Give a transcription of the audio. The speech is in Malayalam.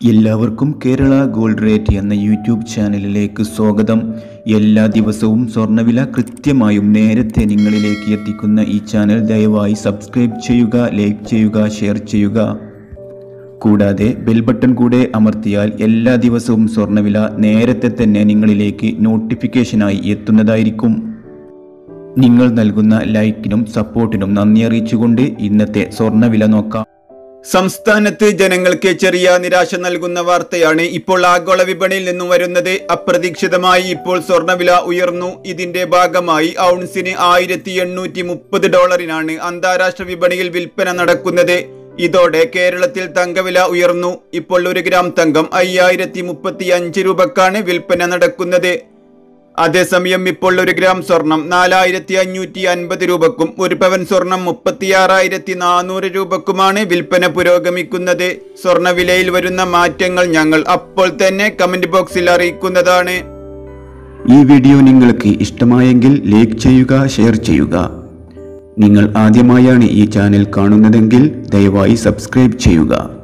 എല്ലാവർക്കും കേരള ഗോൾഡ് റേറ്റ് എന്ന യൂട്യൂബ് ചാനലിലേക്ക് സ്വാഗതം എല്ലാ ദിവസവും സ്വർണ്ണവില കൃത്യമായും നേരത്തെ നിങ്ങളിലേക്ക് എത്തിക്കുന്ന ഈ ചാനൽ ദയവായി സബ്സ്ക്രൈബ് ചെയ്യുക ലൈക്ക് ചെയ്യുക ഷെയർ ചെയ്യുക കൂടാതെ ബെൽ ബട്ടൺ കൂടെ അമർത്തിയാൽ എല്ലാ ദിവസവും സ്വർണ്ണവില നേരത്തെ തന്നെ നിങ്ങളിലേക്ക് നോട്ടിഫിക്കേഷനായി എത്തുന്നതായിരിക്കും നിങ്ങൾ നൽകുന്ന ലൈക്കിനും സപ്പോർട്ടിനും നന്ദി അറിയിച്ചുകൊണ്ട് ഇന്നത്തെ സ്വർണ്ണവില നോക്കാം സംസ്ഥാനത്ത് ജനങ്ങൾക്ക് ചെറിയ നിരാശ നൽകുന്ന വാർത്തയാണ് ഇപ്പോൾ ആഗോള വിപണിയിൽ നിന്നും വരുന്നത് അപ്രതീക്ഷിതമായി ഇപ്പോൾ സ്വർണ്ണവില ഉയർന്നു ഇതിന്റെ ഭാഗമായി ഔൺസിന് ആയിരത്തി എണ്ണൂറ്റി മുപ്പത് ഡോളറിനാണ് അന്താരാഷ്ട്ര വിപണിയിൽ വിൽപ്പന നടക്കുന്നത് ഇതോടെ കേരളത്തിൽ തങ്കവില ഉയർന്നു ഇപ്പോൾ ഒരു ഗ്രാം തങ്കം അയ്യായിരത്തി മുപ്പത്തി അഞ്ച് രൂപക്കാണ് വിൽപ്പന നടക്കുന്നത് അതേസമയം ഇപ്പോൾ ഒരു ഗ്രാം സ്വർണം നാലായിരത്തി അഞ്ഞൂറ്റി അൻപത് രൂപക്കും ഒരു പവൻ സ്വർണം മുപ്പത്തിയാറായിരത്തി നാനൂറ് രൂപക്കുമാണ് വിൽപ്പന പുരോഗമിക്കുന്നത് സ്വർണ്ണവിലയിൽ വരുന്ന മാറ്റങ്ങൾ ഞങ്ങൾ അപ്പോൾ തന്നെ കമന്റ് ബോക്സിൽ അറിയിക്കുന്നതാണ് ഈ വീഡിയോ നിങ്ങൾക്ക് ഇഷ്ടമായെങ്കിൽ ലൈക്ക് ചെയ്യുക ഷെയർ ചെയ്യുക നിങ്ങൾ ആദ്യമായാണ് ഈ ചാനൽ കാണുന്നതെങ്കിൽ ദയവായി സബ്സ്ക്രൈബ് ചെയ്യുക